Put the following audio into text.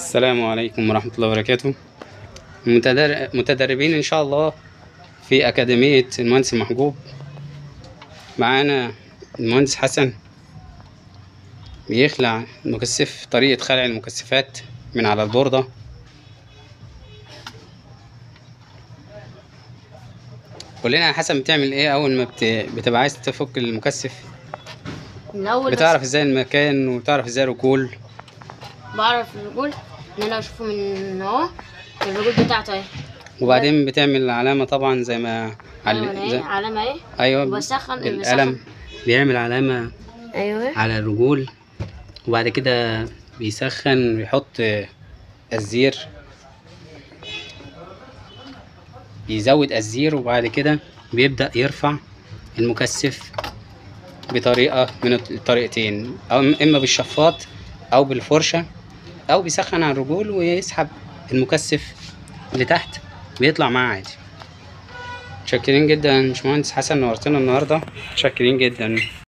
السلام عليكم ورحمة الله وبركاته متدر- متدربين إن شاء الله في أكاديمية المهندس محجوب معانا المهندس حسن بيخلع المكثف طريقة خلع المكثفات من على البوردة قول لنا يا حسن بتعمل ايه أول ما بت... بتبقى عايز تفك المكثف من اول بتعرف ازاي المكان وبتعرف ازاي الرجول بس بعرف الرجول ان انا اشوفه من اهو الرجول بتاعته اهي وبعدين بتعمل علامة طبعا زي ما علامة على... اهي زي... علامة اهي ايوه وبسخن القلم بيعمل علامة ايوه على الرجول وبعد كده بيسخن ويحط الزير بيزود الزير وبعد كده بيبدأ يرفع المكثف بطريقة من الطريقتين أو إما بالشفاط أو بالفرشة أو بيسخن على الرجول ويسحب المكثف لتحت بيطلع معاه عادي متشكرين جدا يا باشمهندس حسن نورتنا النهاردة متشكرين جدا